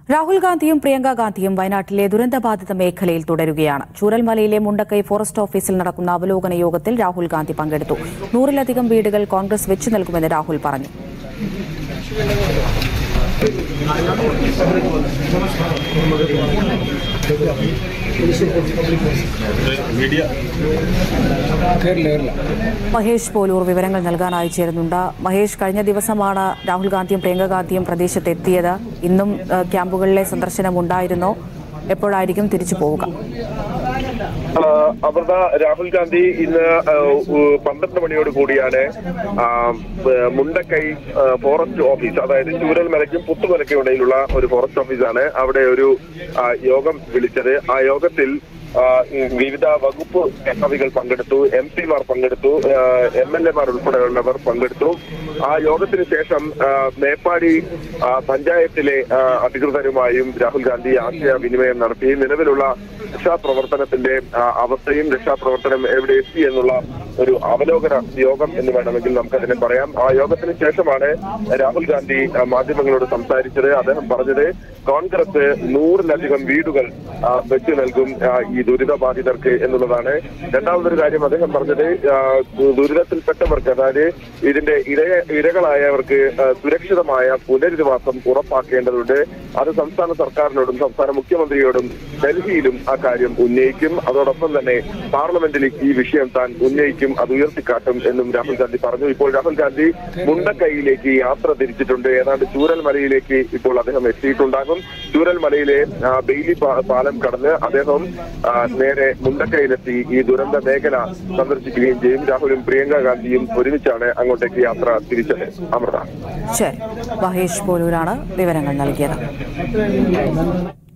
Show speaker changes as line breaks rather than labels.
രാഹുൽ ഗാന്ധിയും പ്രിയങ്ക ഗാന്ധിയും വയനാട്ടിലെ ദുരന്തബാധിത മേഖലയിൽ തുടരുകയാണ് ചൂരൽമലയിലെ മുണ്ടക്കൈ ഫോറസ്റ്റ് ഓഫീസിൽ നടക്കുന്ന അവലോകന യോഗത്തിൽ രാഹുൽ ഗാന്ധി പങ്കെടുത്തു നൂറിലധികം വീടുകൾ കോൺഗ്രസ് വെച്ചു നൽകുമെന്ന് രാഹുൽ പറഞ്ഞു മഹേഷ് പോലൂർ വിവരങ്ങൾ നൽകാനായി ചേരുന്നുണ്ട് മഹേഷ് കഴിഞ്ഞ ദിവസമാണ് രാഹുൽ ഗാന്ധിയും പ്രിയങ്ക ഗാന്ധിയും പ്രദേശത്ത് എത്തിയത് ഇന്നും ഏഹ്, ക്യാമ്പുകളിലെ സന്ദർശനം ഉണ്ടായിരുന്നോ എപ്പോഴായിരിക്കും തിരിച്ചു പോവുക
ആ, അമൃത രാഹുൽ ഗാന്ധി ഇന്ന് ആ, ഉ- പന്ത്രണ്ട് മണിയോട് കൂടിയാണ് ആ, ബ- മുണ്ടക്കൈ ആ, ഫോറസ്റ്റ് ഓഫീസ് അതായത് ചൂരൽമലയ്ക്കും പുത്തുമലയ്ക്കും ഇടയിലുള്ള ഒരു ഫോറസ്റ്റ് ഓഫീസാണ് അവിടെ ഒരു ആ, യോഗം വിളിച്ചത് ആ യോഗത്തിൽ ആ, ഉം, വിവിധ വകുപ്പ് മേധാവികൾ പങ്കെടുത്തു എം പിമാർ പങ്കെടുത്തു എം എൽ എമാർ ഉൾപ്പെടെയുള്ളവർ പങ്കെടുത്തു ആ യോഗത്തിന് ശേഷം ആ, മേപ്പാടി ആ, പഞ്ചായത്തിലെ ആ, അധികൃതരുമായും രാഹുൽ ഗാന്ധി ആശയവിനിമയം നടത്തി നിലവിലുള്ള രക്ഷാപ്രവർത്തനത്തിന്റെ ആ, അവസ്ഥയും രക്ഷാപ്രവർത്തനം എവിടെ എത്തി എന്നുള്ള ഒരു അവലോകന യോഗം എന്ന് വേണമെങ്കിൽ നമുക്കതിനെ പറയാം ആ യോഗത്തിന് ശേഷമാണ് രാഹുൽ ഗാന്ധി ആ, മാധ്യമങ്ങളോട് സംസാരിച്ചത് അദ്ദേഹം പറഞ്ഞത് കോൺഗ്രസ് നൂറിലധികം വീടുകൾ ആ, വെച്ചു നൽകും ആ, ഈ ദുരിതബാധിതർക്ക് എന്നുള്ളതാണ് രണ്ടാമതൊരു കാര്യം അദ്ദേഹം പറഞ്ഞത് ആ, ദുരിതത്തിൽപ്പെട്ടവർക്ക് അതായത് ഇതിന്റെ ഇര ഇരകളായവർക്ക് ആ, സുരക്ഷിതമായ പുനരധിവാസം ഉറപ്പാക്കേണ്ടതുണ്ട് അത് സംസ്ഥാന സർക്കാരിനോടും സംസ്ഥാന മുഖ്യമന്ത്രിയോടും ഡൽഹിയിലും ആ കാര്യം ഉന്നയിക്കും അതോടൊപ്പം തന്നെ പാർലമെന്റിൽ ഈ വിഷയം താൻ ഉന്നയിക്കും അത് ഉയർത്തിക്കാട്ടും എന്നും രാഹുൽ ഗാന്ധി പറഞ്ഞു ഇപ്പോൾ രാഹുൽ ഗാന്ധി മുണ്ടക്കൈയിലേക്ക് യാത്ര തിരിച്ചിട്ടുണ്ട് ഏതാണ്ട് ചൂരൽമലയിലേക്ക് ഇപ്പോൾ അദ്ദേഹം എത്തിയിട്ടുണ്ടാകും ചൂരൽമലയിലെ ആ, ബെയിലി പാ- പാലം കടന്ന് അദ്ദേഹം ആ, നേരെ മുണ്ടക്കൈയിലെത്തി ഈ ദുരന്ത മേഖല സന്ദർശിക്കുകയും ചെയ്യും രാഹുലും പ്രിയങ്ക ഗാന്ധിയും ഒരുമിച്ചാണ് അങ്ങോട്ടേക്ക് യാത്ര തിരിച്ചത് അമൃത
ശരി മഹേഷ് പോലൂരാണ് വിവരങ്ങൾ നൽകിയത്